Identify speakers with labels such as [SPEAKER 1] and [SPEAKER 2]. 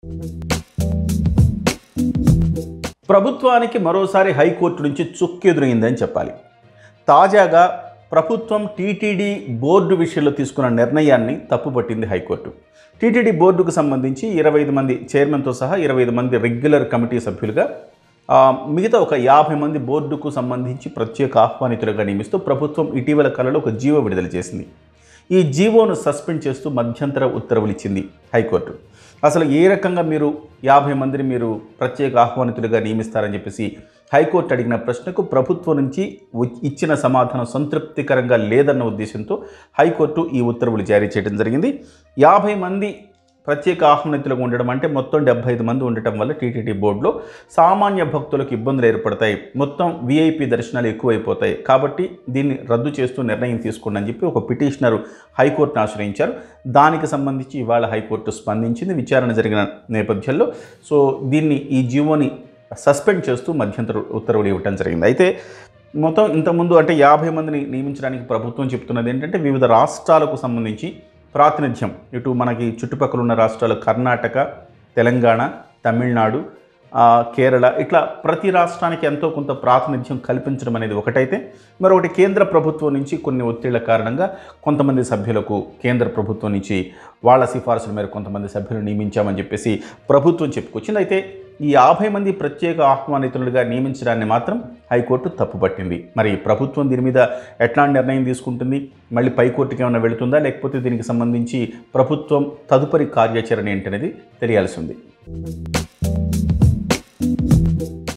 [SPEAKER 1] ప్రభుత్వానికి మరోసారి హైకోర్టు నుంచి చుక్కెదురైందని చెప్పాలి తాజాగా ప్రభుత్వం టీటీడీ బోర్డు విషయంలో తీసుకున్న నిర్ణయాన్ని తప్పుపట్టింది హైకోర్టు టీటీడీ బోర్డుకు సంబంధించి ఇరవై ఐదు మంది చైర్మన్తో సహా ఇరవై ఐదు మంది రెగ్యులర్ కమిటీ సభ్యులుగా ఆ, మిగతా ఒక యాభై మంది బోర్డుకు సంబంధించి ప్రత్యేక ఆహ్వానితులుగా నియమిస్తూ ప్రభుత్వం ఇటీవల కాలంలో ఒక జీవో విడుదల చేసింది ఈ జీవోను సస్పెండ్ చేస్తూ మధ్యంతర ఉత్తర్వులు ఇచ్చింది హైకోర్టు అసలు ఏ రకంగా మీరు యాభై మందిని మీరు ప్రత్యేక ఆహ్వానితులుగా నియమిస్తారని చెప్పేసి హైకోర్టు అడిగిన ప్రశ్నకు ప్రభుత్వం నుంచి ఉ- ఇచ్చిన సమాధానం సంతృప్తికరంగా లేదన్న ఉద్దేశంతో హైకోర్టు ఈ ఉత్తర్వులు జారీ చేయడం జరిగింది యాభై మంది ప్రత్యేక ఆహ్వానితులుగా ఉండడం అంటే మొత్తం డెబ్బై ఐదు మంది ఉండటం వల్ల టీటీడీ బోర్డులో సామాన్య భక్తులకు ఇబ్బందులు ఏర్పడతాయి మొత్తం విఐపి దర్శనాలు ఎక్కువైపోతాయి కాబట్టి దీన్ని రద్దు చేస్తూ నిర్ణయం తీసుకోండి అని చెప్పి ఒక పిటిషనర్ హైకోర్టును ఆశ్రయించారు దానికి సంబంధించి ఇవాళ హైకోర్టు స్పందించింది విచారణ జరిగిన నేపథ్యంలో సో దీన్ని ఈ జీవోని సస్పెండ్ చేస్తూ మధ్యంతర ఉత్తర్వులు ఇవ్వటం జరిగింది అయితే మొత్తం ఇంతకుముందు అంటే యాభై మందిని నియమించడానికి ప్రభుత్వం చెప్తున్నది ఏంటంటే వివిధ రాష్ట్రాలకు సంబంధించి ప్రాతినిధ్యం ఇటు మనకి చుట్టుపక్కల ఉన్న రాష్ట్రాలు కర్ణాటక తెలంగాణ తమిళనాడు ఆ, కేరళ ఇట్లా ప్రతి రాష్ట్రానికి ఎంతో కొంత ప్రాతినిధ్యం కల్పించడం అనేది ఒకటైతే మరొకటి కేంద్ర ప్రభుత్వం నుంచి కొన్ని ఒత్తిళ్ల కారణంగా కొంతమంది సభ్యులకు కేంద్ర ప్రభుత్వం నుంచి వాళ్ళ సిఫార్సుల మేరకు కొంతమంది సభ్యులు నియమించామని చెప్పేసి ప్రభుత్వం చెప్పుకొచ్చింది అయితే ఈ యాభై మంది ప్రత్యేక ఆహ్వానితులుగా నియమించడాన్ని మాత్రం హైకోర్టు తప్పుపట్టింది మరి ప్రభుత్వం దీని మీద ఎట్లాంటి నిర్ణయం తీసుకుంటుంది మళ్ళీ పైకోర్టుకి ఏమైనా వెళుతుందా లేకపోతే దీనికి సంబంధించి ప్రభుత్వం తదుపరి కార్యాచరణ ఏంటనేది తెలియాల్సి ఉంది